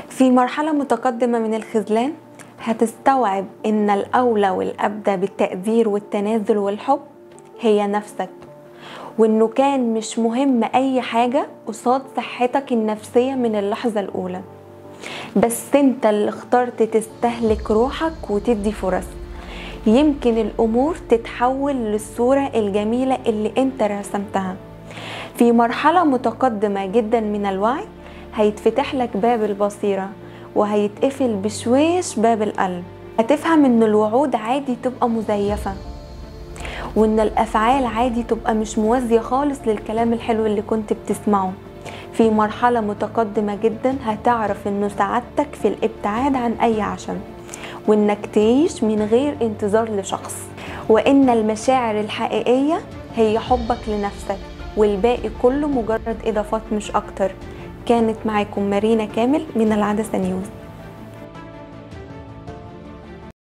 في مرحلة متقدمة من الخذلان هتستوعب إن الأولى والأبدى بالتقدير والتنازل والحب هي نفسك وإنه كان مش مهم أي حاجة قصاد صحتك النفسية من اللحظة الأولى بس انت اللي اخترت تستهلك روحك وتدي فرص يمكن الأمور تتحول للصورة الجميلة اللي انت رسمتها في مرحلة متقدمة جدا من الوعي هيتفتح لك باب البصيرة وهيتقفل بشويش باب القلب هتفهم ان الوعود عادي تبقى مزيفة وان الافعال عادي تبقى مش موازية خالص للكلام الحلو اللي كنت بتسمعه في مرحلة متقدمة جدا هتعرف انه سعادتك في الابتعاد عن اي عشم وانك تعيش من غير انتظار لشخص وان المشاعر الحقيقية هي حبك لنفسك والباقي كله مجرد اضافات مش اكتر كانت معاكم مارينا كامل من العدسة نيوز